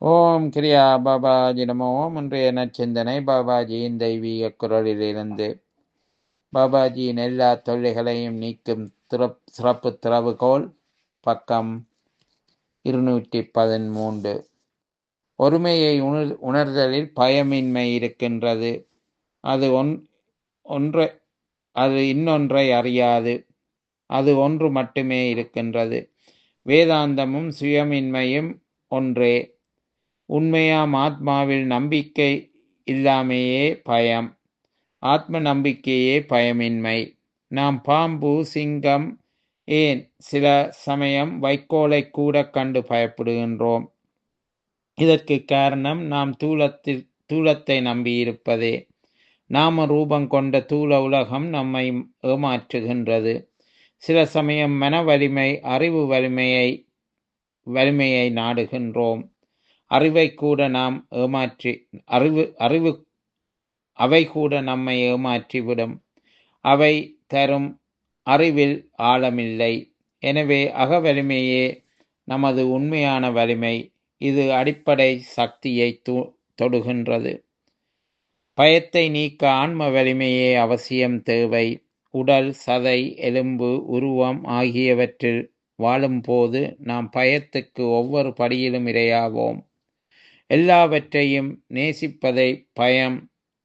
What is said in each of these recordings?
ஓம் கிரியா பாபாஜி நமோ ஓம் இன்றைய நற்சிந்தனை பாபாஜியின் தெய்வீக குரலிலிருந்து பாபாஜியின் எல்லா தொல்லைகளையும் நீக்கும் திறப் சிறப்பு திறவுகோல் பக்கம் இருநூற்றி பதிமூன்று ஒருமையை உணர் உணர்தலில் பயமின்மை இருக்கின்றது அது ஒன் ஒன்றை அது இன்னொன்றை அறியாது அது ஒன்று மட்டுமே இருக்கின்றது வேதாந்தமும் சுயமின்மையும் ஒன்றே உண்மையாம் ஆத்மாவில் நம்பிக்கை இல்லாமையே பயம் ஆத்ம நம்பிக்கையே பயமின்மை நாம் பாம்பு சிங்கம் ஏன் சில சமயம் வைக்கோலை கூட கண்டு பயப்படுகின்றோம் இதற்கு காரணம் நாம் தூலத்தில் தூலத்தை நம்பியிருப்பதே நாம ரூபம் கொண்ட தூல உலகம் நம்மை ஏமாற்றுகின்றது சில சமயம் மன வலிமை அறிவு வலிமையை வலிமையை நாடுகின்றோம் அறிவை கூட நாம் ஏமாற்றி அறிவு அறிவு அவை கூட நம்மை ஏமாற்றிவிடும் அவை தரும் அறிவில் ஆழமில்லை எனவே அகவலிமையே நமது உண்மையான வலிமை இது அடிப்படை சக்தியை தொடுகின்றது பயத்தை நீக்க ஆன்ம வலிமையே அவசியம் தேவை உடல் சதை எலும்பு உருவம் ஆகியவற்றில் வாழும்போது நாம் பயத்துக்கு ஒவ்வொரு படியிலும் இரையாவோம் எல்லாவற்றையும் நேசிப்பதை பயம்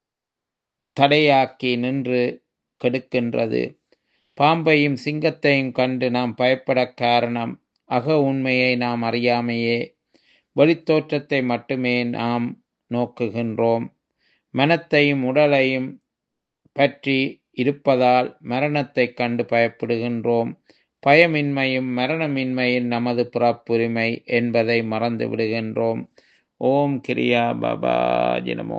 தடையாக்கி நின்று கெடுக்கின்றது பாம்பையும் சிங்கத்தையும் கண்டு நாம் பயப்பட காரணம் அக உண்மையை நாம் அறியாமையே வெளித்தோற்றத்தை மட்டுமே நாம் நோக்குகின்றோம் மனத்தையும் உடலையும் பற்றி இருப்பதால் மரணத்தை கண்டு பயப்படுகின்றோம் பயமின்மையும் மரணமின்மையும் நமது பிறப்புரிமை என்பதை மறந்து விடுகின்றோம் ஓம் கிரியா பாபா ஜினமோ